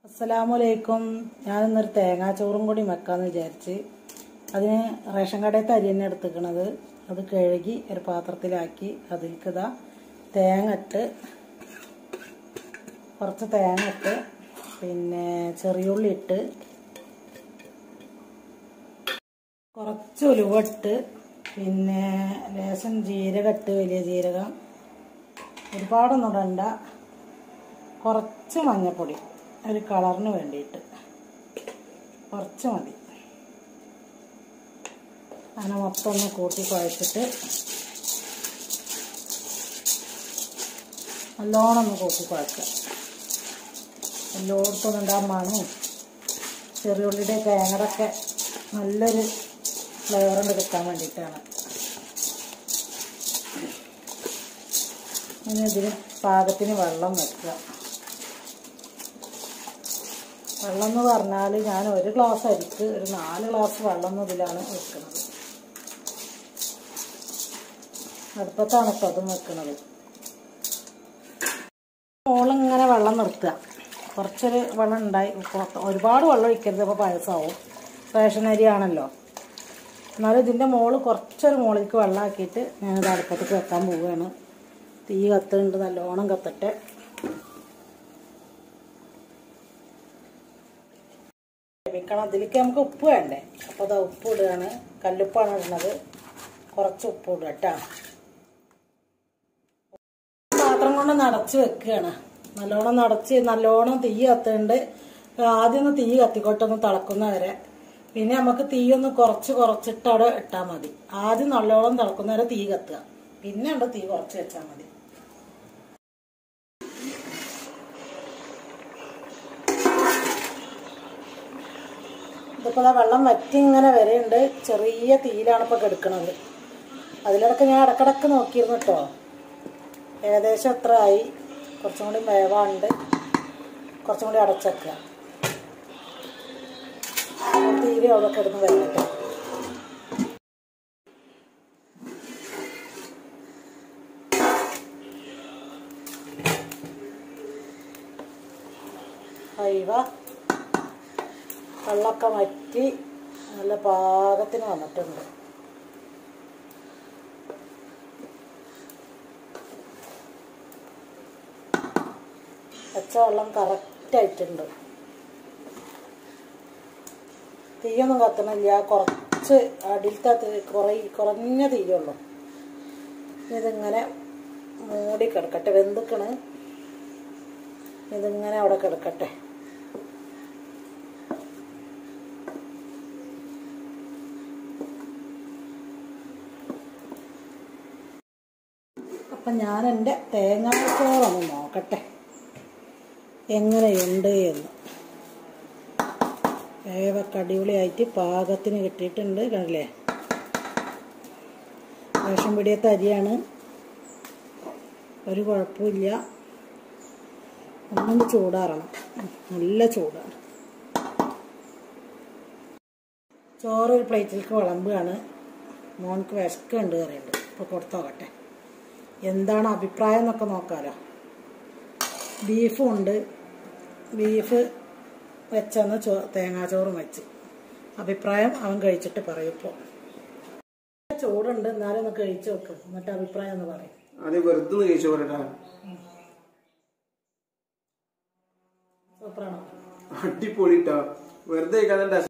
അസ്സലാമലൈക്കും ഞാനിന്നൊരു തേങ്ങാച്ചോറും കൂടി വെക്കാമെന്ന് വിചാരിച്ച് അതിന് റേഷൻ കടയത്തെ അരി തന്നെ എടുത്തിക്കണത് അത് കഴുകി ഒരു പാത്രത്തിലാക്കി അതിലേക്ക് ഇതാ തേങ്ങ ഇട്ട് കുറച്ച് തേങ്ങ ഇട്ട് പിന്നെ ചെറിയുള്ളി ഇട്ട് കുറച്ച് ഉലുവ ഇട്ട് പിന്നെ ലേശം ജീരകം ഇട്ട് വലിയ ജീരകം ഒരുപാടൊന്നും ഇടണ്ട കുറച്ച് മഞ്ഞൾപ്പൊടി ഒരു കളറിന് വേണ്ടിയിട്ട് കുറച്ച് മതി അങ്ങനെ മൊത്തം ഒന്ന് കൂട്ടി കുഴച്ചിട്ട് നല്ലോണം ഒന്ന് കൂട്ടി കുഴക്കുക എല്ലായിടത്തും ഉണ്ടാ മണവും ചെറിയുള്ളിയുടെ തേങ്ങടൊക്കെ നല്ലൊരു ഫ്ലേവർ ഉണ്ട് കിട്ടാൻ വേണ്ടിയിട്ടാണ് ഇനി ഇതിന് പാകത്തിന് വെള്ളം വെക്കുക വെള്ളം എന്ന് പറഞ്ഞാൽ ഞാൻ ഒരു ഗ്ലാസ് അരിക്ക് ഒരു നാല് ഗ്ലാസ് വെള്ളം എന്ന് ഇതിലാണ് വെക്കുന്നത് അടുപ്പത്താണ് ഇപ്പം അതും വെക്കുന്നത് മോളിങ്ങനെ വെള്ളം നിർത്തുക കുറച്ചൊരു വെള്ളം ഉണ്ടായി കുറ- ഒരുപാട് വെള്ളം ഒഴിക്കരുത് അപ്പോൾ പായസമാവും റേഷൻ അരിയാണല്ലോ എന്നാലും ഇതിൻ്റെ മോള് കുറച്ചൊരു മുകളിലേക്ക് വെള്ളമാക്കിയിട്ട് ഞാനിത് അടുപ്പത്തേക്ക് വെക്കാൻ പോവുകയാണ് തീ കത്തുന്നുണ്ട് നല്ലോണം കത്തട്ടെ വേവിക്കണം അതിലേക്ക് നമുക്ക് ഉപ്പ് വേണ്ടേ അപ്പോൾ അതാ ഉപ്പ് ഇടുകയാണ് കല്ലുപ്പാണ് ഇടുന്നത് കുറച്ച് ഉപ്പ് ഇടുക കേട്ടോ പാത്രം കൊണ്ട് നടച്ച് വെക്കുകയാണ് നല്ലോണം നടച്ച് നല്ലോണം തീ കത്തുന്നുണ്ട് ആദ്യം ഒന്ന് തീ കത്തിക്കോട്ടെ ഒന്ന് തിളക്കുന്ന വരെ പിന്നെ നമുക്ക് തീ ഒന്ന് കുറച്ച് കുറച്ചിട്ട് അവിടെ ഇട്ടാൽ മതി ആദ്യം നല്ലോണം തിളക്കുന്ന വരെ തീ കത്തുക പിന്നെ അവിടെ തീ കുറച്ച് വെച്ചാൽ മതി ഇതിപ്പോൾ ദാ വെള്ളം വറ്റി ഇങ്ങനെ വരെയുണ്ട് ചെറിയ തീയിലാണ് ഇപ്പോൾ കെടുക്കണത് അതിലിടക്ക് ഞാൻ ഇടക്കിടക്ക് നോക്കിയിരുന്നു കേട്ടോ ഏകദേശം എത്ര ആയി കുറച്ചും കൂടി വേവാണ്ട് കുറച്ചും കൂടി അടച്ചേക്കുക തീരെ അവിടെ കിടന്ന് വരട്ടെ അയവ വെള്ളമൊക്കെ വറ്റി നല്ല പാകത്തിന് വന്നിട്ടുണ്ട് പച്ച വെള്ളം കറക്റ്റായിട്ടുണ്ട് തീയൊന്നും കത്തണില്ല കുറച്ച് അടിയിലത്തെ തീ കുറേ കുറഞ്ഞ തീയുള്ളൂ ഇതിങ്ങനെ മൂടി കിടക്കട്ടെ വെന്തിക്കണ് ഇതിങ്ങനെ അവിടെ കിടക്കട്ടെ അപ്പം ഞാൻ എൻ്റെ തേങ്ങാച്ചോറൊന്ന് നോക്കട്ടെ എങ്ങനെയുണ്ട് എന്ന് വേവൊക്കെ അടിപൊളിയായിട്ട് പാകത്തിന് കിട്ടിയിട്ടുണ്ട് കണ്ടില്ലേ റേഷൻ പിടിയത്തെ അരിയാണ് ഒരു കുഴപ്പമില്ല ഒന്നും ചൂടാറണം നല്ല ചൂടാണ് ചോറ് ഒരു പ്ലേറ്റിലേക്ക് വിളമ്പുകയാണ് മോൻക്ക് വിശക്കുണ്ട് കറിയുണ്ട് ഇപ്പോൾ കൊടുത്തോക്കട്ടെ എന്താണ് അഭിപ്രായം എന്നൊക്കെ നോക്കാമല്ലോ ബീഫും ഉണ്ട് ബീഫ് വെച്ചെന്ന് ചോ തേങ്ങാച്ചോറും വെച്ച് അഭിപ്രായം അവൻ കഴിച്ചിട്ട് പറയും ഇപ്പോൾ ചൂടുണ്ട് എന്നാലും ഒന്ന് കഴിച്ചു നോക്ക് എന്നിട്ട് അഭിപ്രായം എന്ന് പറയും അത് വെറുതെ ഒന്ന് കഴിച്ചു പറയട്ടാ സൂപ്പറാണോ അടിപൊളിട്ടാ വെറുതെ കഴിക്കാതെ